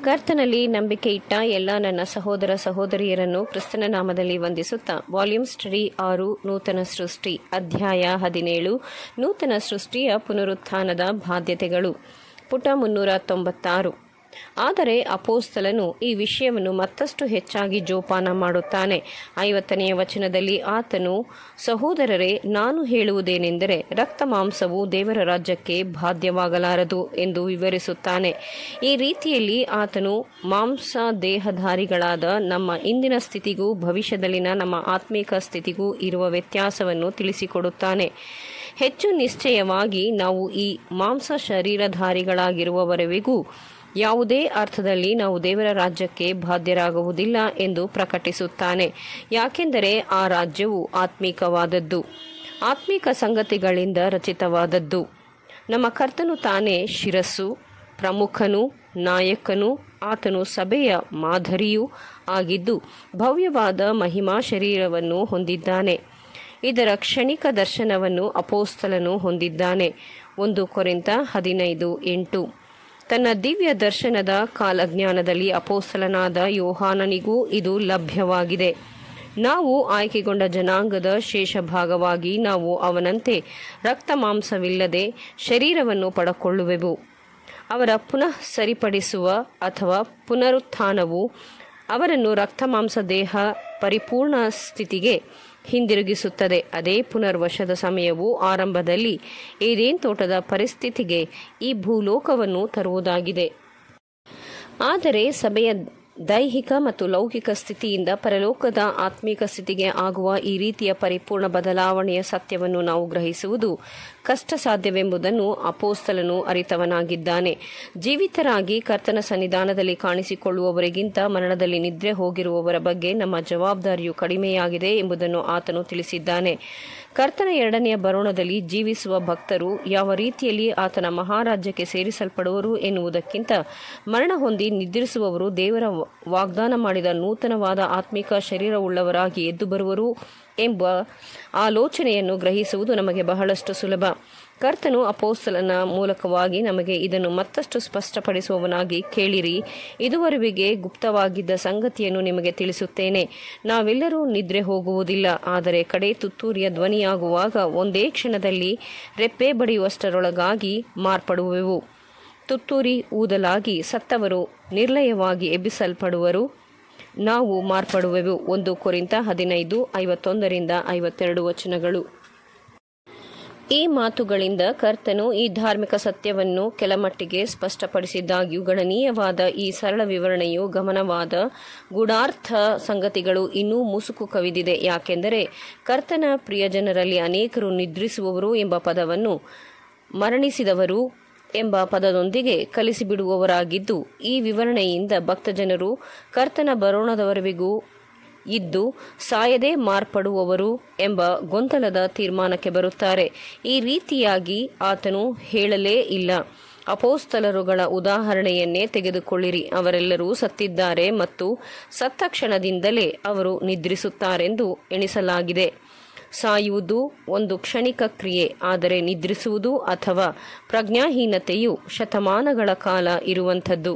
ಕರ್ತನಲ್ಲಿ ನಂಬಿಕೆ ಇಟ್ಟ ಎಲ್ಲ ನನ್ನ ಸಹೋದರ ಸಹೋದರಿಯರನ್ನು ಕ್ರಿಸ್ತನ ನಾಮದಲ್ಲಿ ವಂದಿಸುತ್ತಾ ವಾಲ್ಯೂಮ್ ಸ್ಟಡಿ ಆರು ನೂತನ ಸೃಷ್ಟಿ ಅಧ್ಯಾಯ ಹದಿನೇಳು ನೂತನ ಸೃಷ್ಟಿಯ ಪುನರುತ್ಥಾನದ ಬಾಧ್ಯತೆಗಳು ಪುಟ ಮುನ್ನೂರ ತೊಂಬತ್ತಾರು ಆದರೆ ಅಪೋಸ್ತಲನು ಈ ವಿಷಯವನ್ನು ಮತ್ತಷ್ಟು ಹೆಚ್ಚಾಗಿ ಜೋಪಾನ ಮಾಡುತ್ತಾನೆ ಐವತ್ತನೆಯ ವಚನದಲ್ಲಿ ಆತನು ಸಹೋದರರೇ ನಾನು ಹೇಳುವುದೇನೆಂದರೆ ರಕ್ತ ಮಾಂಸವು ದೇವರ ರಾಜ್ಯಕ್ಕೆ ಬಾಧ್ಯವಾಗಲಾರದು ಎಂದು ವಿವರಿಸುತ್ತಾನೆ ಈ ರೀತಿಯಲ್ಲಿ ಆತನು ಮಾಂಸ ದೇಹಧಾರಿಗಳಾದ ನಮ್ಮ ಇಂದಿನ ಸ್ಥಿತಿಗೂ ಭವಿಷ್ಯದಲ್ಲಿನ ನಮ್ಮ ಆತ್ಮಿಕ ಸ್ಥಿತಿಗೂ ಇರುವ ವ್ಯತ್ಯಾಸವನ್ನು ತಿಳಿಸಿಕೊಡುತ್ತಾನೆ ಹೆಚ್ಚು ನಿಶ್ಚಯವಾಗಿ ನಾವು ಈ ಮಾಂಸ ಶರೀರಧಾರಿಗಳಾಗಿರುವವರೆವಿಗೂ ಯಾವುದೇ ಅರ್ಥದಲ್ಲಿ ನಾವು ದೇವರ ರಾಜ್ಯಕ್ಕೆ ಬಾಧ್ಯರಾಗುವುದಿಲ್ಲ ಎಂದು ಪ್ರಕಟಿಸುತ್ತಾನೆ ಯಾಕೆಂದರೆ ಆ ರಾಜ್ಯವು ಆತ್ಮೀಕವಾದದ್ದು ಆತ್ಮೀಕ ಸಂಗತಿಗಳಿಂದ ರಚಿತವಾದದ್ದು ನಮ್ಮ ಕರ್ತನು ತಾನೇ ಶಿರಸ್ಸು ಪ್ರಮುಖನು ನಾಯಕನು ಆತನು ಸಭೆಯ ಮಾದರಿಯೂ ಆಗಿದ್ದು ಭವ್ಯವಾದ ಮಹಿಮಾ ಶರೀರವನ್ನು ಹೊಂದಿದ್ದಾನೆ ಇದರ ಕ್ಷಣಿಕ ದರ್ಶನವನ್ನು ಅಪೋಸ್ತಲನು ಹೊಂದಿದ್ದಾನೆ ಒಂದು ಕೊರಿಂತ ಹದಿನೈದು ಎಂಟು ತನ್ನ ದಿವ್ಯ ದರ್ಶನದ ಕಾಲಜ್ಞಾನದಲ್ಲಿ ಅಪೋಸ್ತಲನಾದ ಯೋಹಾನನಿಗೂ ಇದು ಲಭ್ಯವಾಗಿದೆ ನಾವು ಆಯ್ಕೆಗೊಂಡ ಜನಾಂಗದ ಶೇಷ ಭಾಗವಾಗಿ ನಾವು ಅವನಂತೆ ರಕ್ತ ಮಾಂಸವಿಲ್ಲದೆ ಶರೀರವನ್ನು ಪಡಕೊಳ್ಳುವೆವು ಅವರ ಪುನಃ ಸರಿಪಡಿಸುವ ಅಥವಾ ಪುನರುತ್ಥಾನವು ಅವರನ್ನು ರಕ್ತ ಮಾಂಸ ದೇಹ ಪರಿಪೂರ್ಣ ಸ್ಥಿತಿಗೆ ಹಿಂದಿರುಗಿಸುತ್ತದೆ ಅದೇ ಪುನರ್ವಶದ ಸಮಯವು ಆರಂಭದಲ್ಲಿ ಏದೇನ್ ತೋಟದ ಪರಿಸ್ಥಿತಿಗೆ ಈ ಭೂಲೋಕವನ್ನು ತರುವುದಾಗಿದೆ ಆದರೆ ಸಭೆಯ ದೈಹಿಕ ಮತ್ತು ಲೌಕಿಕ ಸ್ಥಿತಿಯಿಂದ ಪರಲೋಕದ ಆತ್ಮಿಕ ಸ್ಥಿತಿಗೆ ಆಗುವ ಈ ರೀತಿಯ ಪರಿಪೂರ್ಣ ಬದಲಾವಣೆಯ ಸತ್ಯವನ್ನು ನಾವು ಗ್ರಹಿಸುವುದು ಕಷ್ಟ ಸಾಧ್ಯವೆಂಬುದನ್ನು ಅಪೋಸ್ತಲನು ಅರಿತವನಾಗಿದ್ದಾನೆ ಜೀವಿತರಾಗಿ ಕರ್ತನ ಸನ್ನಿಧಾನದಲ್ಲಿ ಕಾಣಿಸಿಕೊಳ್ಳುವವರಿಗಿಂತ ಮರಣದಲ್ಲಿ ನಿದ್ರೆ ಹೋಗಿರುವವರ ಬಗ್ಗೆ ನಮ್ಮ ಜವಾಬ್ದಾರಿಯು ಕಡಿಮೆಯಾಗಿದೆ ಎಂಬುದನ್ನು ಆತನು ತಿಳಿಸಿದ್ದಾನೆ ಕರ್ತನ ಎರಡನೆಯ ಬರೋಣದಲ್ಲಿ ಜೀವಿಸುವ ಭಕ್ತರು ಯಾವ ರೀತಿಯಲ್ಲಿ ಆತನ ಮಹಾರಾಜ್ಯಕ್ಕೆ ಸೇರಿಸಲ್ಪಡುವರು ಎನ್ನುವುದಕ್ಕಿಂತ ಮರಣ ಹೊಂದಿ ನಿದ್ರಿಸುವವರು ದೇವರ ವಾಗ್ದಾನ ಮಾಡಿದ ನೂತನವಾದ ಆತ್ಮಿಕ ಶರೀರವುಳ್ಳವರಾಗಿ ಎದ್ದು ಬರುವರು ಎಂಬ ಆಲೋಚನೆಯನ್ನು ಗ್ರಹಿಸುವುದು ನಮಗೆ ಬಹಳಷ್ಟು ಸುಲಭ ಕರ್ತನು ಅಪೋಸ್ತಲನ ಮೂಲಕವಾಗಿ ನಮಗೆ ಇದನ್ನು ಮತ್ತಷ್ಟು ಸ್ಪಷ್ಟಪಡಿಸುವವನಾಗಿ ಕೇಳಿರಿ ಇದುವರೆವಿಗೆ ಗುಪ್ತವಾಗಿದ್ದ ಸಂಗತಿಯನ್ನು ನಿಮಗೆ ತಿಳಿಸುತ್ತೇನೆ ನಾವೆಲ್ಲರೂ ನಿದ್ರೆ ಹೋಗುವುದಿಲ್ಲ ಆದರೆ ಕಡೆ ತುತ್ತೂರಿಯ ಧ್ವನಿಯಾಗುವಾಗ ಒಂದೇ ಕ್ಷಣದಲ್ಲಿ ರೆಪ್ಪೆ ಬಡಿಯುವಷ್ಟರೊಳಗಾಗಿ ಮಾರ್ಪಡುವೆವು ತುತ್ತೂರಿ ಊದಲಾಗಿ ಸತ್ತವರು ನಿರ್ಲಯವಾಗಿ ಎಬ್ಬಿಸಲ್ಪಡುವರು ನಾವು ಮಾರ್ಪಡುವೆವು ಒಂದು ಕೊರಿಂತ ಹದಿನೈದು ಐವತ್ತೊಂದರಿಂದ ಐವತ್ತೆರಡು ವಚನಗಳು ಈ ಮಾತುಗಳಿಂದ ಕರ್ತನು ಈ ಧಾರ್ಮಿಕ ಸತ್ಯವನ್ನು ಕೆಲಮಟ್ಟಿಗೆ ಸ್ಪಷ್ಟಪಡಿಸಿದ್ದಾಗ್ಯೂ ಗಣನೀಯವಾದ ಈ ಸರಳ ವಿವರಣೆಯು ಗಮನವಾದ ಗೂಢಾರ್ಥ ಸಂಗತಿಗಳು ಇನ್ನೂ ಮುಸುಕು ಕವಿದಿದೆ ಯಾಕೆಂದರೆ ಕರ್ತನ ಪ್ರಿಯಜನರಲ್ಲಿ ಅನೇಕರು ನಿದ್ರಿಸುವವರು ಎಂಬ ಪದವನ್ನು ಮರಣಿಸಿದವರು ಎಂಬ ಪದದೊಂದಿಗೆ ಕಲಿಸಿಬಿಡುವವರಾಗಿದ್ದು ಈ ವಿವರಣೆಯಿಂದ ಭಕ್ತಜನರು ಕರ್ತನ ಬರೋಣದವರೆವಿಗೂ ಇದ್ದು ಸಾಯದೆ ಮಾರ್ಪಡುವವರು ಎಂಬ ಗೊಂದಲದ ತೀರ್ಮಾನಕ್ಕೆ ಬರುತ್ತಾರೆ ಈ ರೀತಿಯಾಗಿ ಆತನು ಹೇಳಲೇ ಇಲ್ಲ ಅಪೋಸ್ತಲರುಗಳ ಉದಾಹರಣೆಯನ್ನೇ ತೆಗೆದುಕೊಳ್ಳಿರಿ ಅವರೆಲ್ಲರೂ ಸತ್ತಿದ್ದಾರೆ ಮತ್ತು ಸತ್ತ ಕ್ಷಣದಿಂದಲೇ ಅವರು ನಿದ್ರಿಸುತ್ತಾರೆಂದು ಎಣಿಸಲಾಗಿದೆ ಸಾಯುವುದು ಒಂದು ಕ್ಷಣಿಕ ಕ್ರಿಯೆ ಆದರೆ ನಿದ್ರಿಸುವುದು ಅಥವಾ ಪ್ರಜ್ಞಾಹೀನತೆಯು ಶತಮಾನಗಳ ಕಾಲ ಇರುವಂಥದ್ದು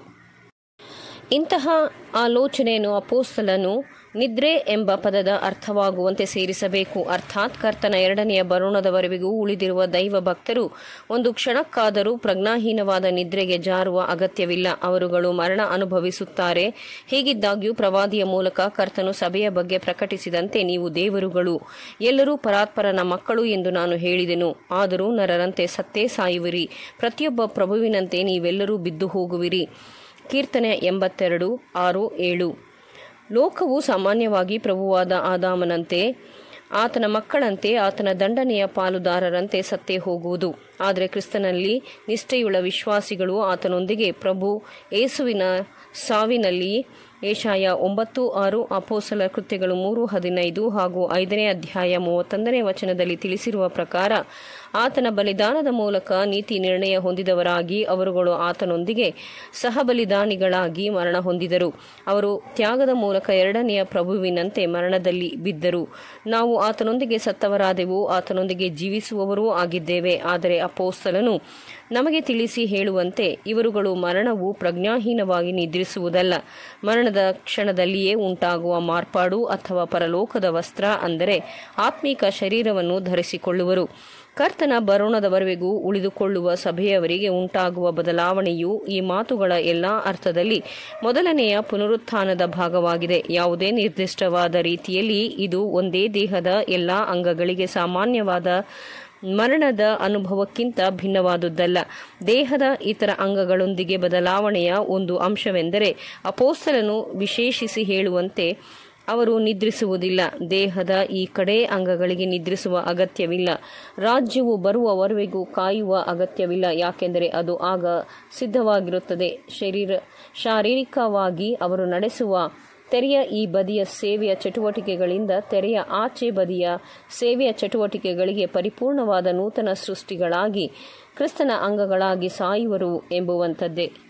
ಇಂತಹ ಆಲೋಚನೆಯನ್ನು ಅಪೋಸ್ತಲನು ನಿದ್ರೆ ಎಂಬ ಪದದ ಅರ್ಥವಾಗುವಂತೆ ಸೇರಿಸಬೇಕು ಅರ್ಥಾತ್ ಕರ್ತನ ಎರಡನೆಯ ಬರೋಣದವರೆವಿಗೂ ಉಳಿದಿರುವ ದೈವ ಭಕ್ತರು ಒಂದು ಕ್ಷಣಕ್ಕಾದರೂ ಪ್ರಜ್ಞಾಹೀನವಾದ ನಿದ್ರೆಗೆ ಜಾರುವ ಅಗತ್ಯವಿಲ್ಲ ಅವರುಗಳು ಮರಣ ಅನುಭವಿಸುತ್ತಾರೆ ಹೀಗಿದ್ದಾಗ್ಯೂ ಪ್ರವಾದಿಯ ಮೂಲಕ ಕರ್ತನು ಸಭೆಯ ಬಗ್ಗೆ ಪ್ರಕಟಿಸಿದಂತೆ ನೀವು ದೇವರುಗಳು ಎಲ್ಲರೂ ಪರಾತ್ಪರನ ಮಕ್ಕಳು ಎಂದು ನಾನು ಹೇಳಿದೆನು ಆದರೂ ನರರಂತೆ ಸತ್ತೇ ಸಾಯುವಿರಿ ಪ್ರತಿಯೊಬ್ಬ ಪ್ರಭುವಿನಂತೆ ನೀವೆಲ್ಲರೂ ಬಿದ್ದು ಹೋಗುವಿರಿ ಕೀರ್ತನೆ ಎಂಬತ್ತೆರಡು ಆರು ಏಳು ಲೋಕವು ಸಾಮಾನ್ಯವಾಗಿ ಪ್ರಭುವಾದ ಆದಾಮನಂತೆ ಆತನ ಮಕ್ಕಳಂತೆ ಆತನ ದಂಡನೆಯ ಪಾಲುದಾರರಂತೆ ಸತ್ತೇ ಹೋಗುವುದು ಆದರೆ ಕ್ರಿಸ್ತನಲ್ಲಿ ನಿಷ್ಠೆಯುಳ್ಳ ವಿಶ್ವಾಸಿಗಳು ಆತನೊಂದಿಗೆ ಪ್ರಭು ಏಸುವಿನ ಸಾವಿನಲ್ಲಿ ಏಷಾಯ ಒಂಬತ್ತು ಆರು ಅಪೋಸಲ ಕೃತ್ಯಗಳು ಮೂರು ಹದಿನೈದು ಹಾಗೂ ಐದನೇ ಅಧ್ಯಾಯ ಮೂವತ್ತೊಂದನೇ ವಚನದಲ್ಲಿ ತಿಳಿಸಿರುವ ಪ್ರಕಾರ ಆತನ ಬಲಿದಾನದ ಮೂಲಕ ನೀತಿ ನಿರ್ಣಯ ಹೊಂದಿದವರಾಗಿ ಅವರುಗಳು ಆತನೊಂದಿಗೆ ಸಹಬಲಿದಾನಿಗಳಾಗಿ ಮರಣ ಹೊಂದಿದರು ಅವರು ತ್ಯಾಗದ ಮೂಲಕ ಎರಡನೆಯ ಪ್ರಭುವಿನಂತೆ ಮರಣದಲ್ಲಿ ಬಿದ್ದರು ನಾವು ಆತನೊಂದಿಗೆ ಸತ್ತವರಾದೆವು ಆತನೊಂದಿಗೆ ಜೀವಿಸುವವರೂ ಆಗಿದ್ದೇವೆ ಆದರೆ ಅಪೋಸ್ತಲನು ನಮಗೆ ತಿಳಿಸಿ ಹೇಳುವಂತೆ ಇವರುಗಳು ಮರಣವು ಪ್ರಜ್ಞಾಹೀನವಾಗಿ ನಿದ್ರಿಸುವುದಲ್ಲ ಮರಣದ ಕ್ಷಣದಲ್ಲಿಯೇ ಉಂಟಾಗುವ ಮಾರ್ಪಾಡು ಅಥವಾ ಪರಲೋಕದ ವಸ್ತ್ರ ಅಂದರೆ ಆತ್ಮಿಕ ಶರೀರವನ್ನು ಧರಿಸಿಕೊಳ್ಳುವರು ಕರ್ತನ ಬರೋಣದವರೆಗೂ ಉಳಿದುಕೊಳ್ಳುವ ಸಭೆಯವರಿಗೆ ಉಂಟಾಗುವ ಬದಲಾವಣೆಯು ಈ ಮಾತುಗಳ ಎಲ್ಲಾ ಅರ್ಥದಲ್ಲಿ ಮೊದಲನೆಯ ಪುನರುತ್ಥಾನದ ಭಾಗವಾಗಿದೆ ಯಾವುದೇ ನಿರ್ದಿಷ್ಟವಾದ ರೀತಿಯಲ್ಲಿ ಇದು ಒಂದೇ ದೇಹದ ಎಲ್ಲಾ ಅಂಗಗಳಿಗೆ ಸಾಮಾನ್ಯವಾದ ಮರಣದ ಅನುಭವಕ್ಕಿಂತ ಭಿನ್ನವಾದುದಲ್ಲ ದೇಹದ ಇತರ ಅಂಗಗಳೊಂದಿಗೆ ಬದಲಾವಣೆಯ ಒಂದು ಅಂಶವೆಂದರೆ ಅಪೋಸ್ತಲನು ವಿಶೇಷಿಸಿ ಹೇಳುವಂತೆ ಅವರು ನಿದ್ರಿಸುವುದಿಲ್ಲ ದೇಹದ ಈ ಕಡೆ ಅಂಗಗಳಿಗೆ ನಿದ್ರಿಸುವ ಅಗತ್ಯವಿಲ್ಲ ರಾಜ್ಯವು ಬರುವವರೆಗೂ ಕಾಯುವ ಅಗತ್ಯವಿಲ್ಲ ಯಾಕೆಂದರೆ ಅದು ಆಗ ಸಿದ್ಧವಾಗಿರುತ್ತದೆ ಶರೀರ ಶಾರೀರಿಕವಾಗಿ ಅವರು ನಡೆಸುವ ತೆರೆಯ ಈ ಬದಿಯ ಸೇವೆಯ ಚಟುವಟಿಕೆಗಳಿಂದ ತೆರೆಯ ಆಚೆ ಬದಿಯ ಸೇವೆಯ ಚಟುವಟಿಕೆಗಳಿಗೆ ಪರಿಪೂರ್ಣವಾದ ನೂತನ ಸೃಷ್ಟಿಗಳಾಗಿ ಕ್ರಿಸ್ತನ ಅಂಗಗಳಾಗಿ ಸಾಯುವರು ಎಂಬುವಂಥದ್ದೇ